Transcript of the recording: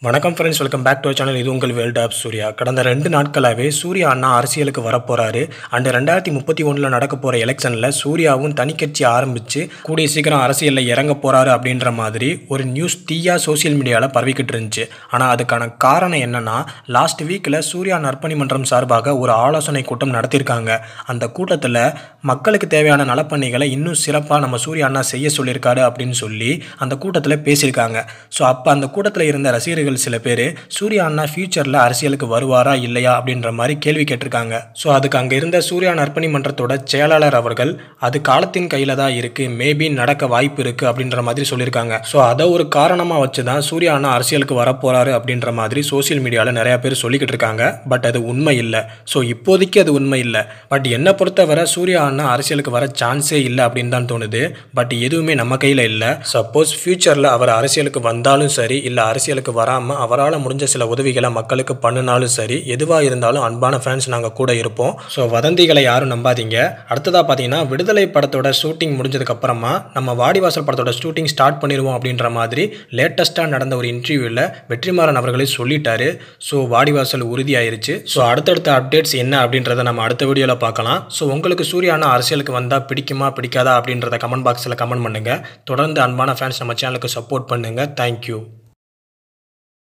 வணக்கம் friends welcome back to channel இது உங்கள் வேர்ல்ட் ஆப் சூர்யா கடந்த ரெண்டு நாட்களாகவே சூர்யா அண்ணா அரசியலுக்கு வரப்போறாரு அண்ட் ரெண்டாயிரத்தி முப்பத்தி ஒன்றில் நடக்க போகிற எலெக்ஷனில் சூர்யாவும் தனி கட்சி ஆரம்பித்து கூடிய சீக்கிரம் அரசியலில் இறங்க போகிறாரு அப்படின்ற மாதிரி ஒரு நியூஸ் தீயா சோஷியல் மீடியாவில் பரவிக்கிட்டு இருந்துச்சு ஆனால் அதுக்கான காரணம் என்னன்னா லாஸ்ட் வீக்கில் சூர்யா நற்பணி மன்றம் சார்பாக ஒரு ஆலோசனை கூட்டம் நடத்தியிருக்காங்க அந்த கூட்டத்தில் மக்களுக்கு தேவையான நலப்பணிகளை இன்னும் சிறப்பாக நம்ம சூர்யா அண்ணா செய்ய சொல்லியிருக்காரு அப்படின்னு சொல்லி அந்த கூட்டத்தில் பேசியிருக்காங்க ஸோ அப்போ அந்த கூட்டத்தில் இருந்த ரசிகர்கள் சில பேர் சூர்யா அண்ணா ஃபியூச்சரில் அரசியலுக்கு வருவாரா இல்லையா அப்படின்ற மாதிரி கேள்வி கேட்டிருக்காங்க ஸோ அதுக்கு அங்கே இருந்த சூர்யா நற்பணி மன்றத்தோட செயலாளர் அவர்கள் அது காலத்தின் கையில் தான் இருக்குது மேபி நடக்க வாய்ப்பு இருக்குது அப்படின்ற மாதிரி சொல்லியிருக்காங்க ஸோ அதை ஒரு காரணமாக வச்சு தான் சூர்யா அண்ணா அரசியலுக்கு வரப்போகிறாரு அப்படின்ற மாதிரி சோஷியல் மீடியாவில் நிறையா பேர் சொல்லிக்கிட்டு இருக்காங்க பட் அது உண்மை இல்லை ஸோ இப்போதைக்கு அது உண்மை இல்லை பட் என்னை பொறுத்தவரை சூர்யா அண்ணா அரசியலுக்கு வர சான்ஸே இல்லை அப்படின்னு தான் தோணுது பட் எதுவுமே நம்ம கையில் இல்லை சப்போஸ் ஃப்யூச்சரில் அவர் அரசியலுக்கு வந்தாலும் சரி இல்லை அரசியலுக்கு வராமல் அவரால் முடிஞ்ச சில உதவிகளை மக்களுக்கு பண்ணினாலும் சரி எதுவாக இருந்தாலும் அன்பான ஃபேன்ஸ் நாங்கள் கூட இருப்போம் ஸோ வதந்திகளை யாரும் நம்பாதீங்க அடுத்ததாக பார்த்தீங்கன்னா விடுதலை படத்தோட ஷூட்டிங் முடிஞ்சதுக்கப்புறமா நம்ம வாடிவாசல் படத்தோட ஷூட்டிங் ஸ்டார்ட் பண்ணிடுவோம் அப்படின்ற மாதிரி லேட்டஸ்ட்டாக நடந்த ஒரு இன்டர்வியூவில் வெற்றிமாறன் அவர்களே சொல்லிட்டாரு ஸோ வாடிவாசல் உறுதியாயிருச்சு ஸோ அடுத்தடுத்த அப்டேட்ஸ் என்ன அப்படின்றத நம்ம அடுத்த வீடியோவில் பார்க்கலாம் ஸோ உங்களுக்கு சூர்யானா அரசியலுக்கு வந்தால் பிடிக்குமா பிடிக்காதா அப்படின்றத கமெண்ட் பாக்ஸில் கமெண்ட் பண்ணுங்கள் தொடர்ந்து அன்பான ஃபேன்ஸ் நம்ம சேனலுக்கு சப்போர்ட் பண்ணுங்கள் தேங்க்யூ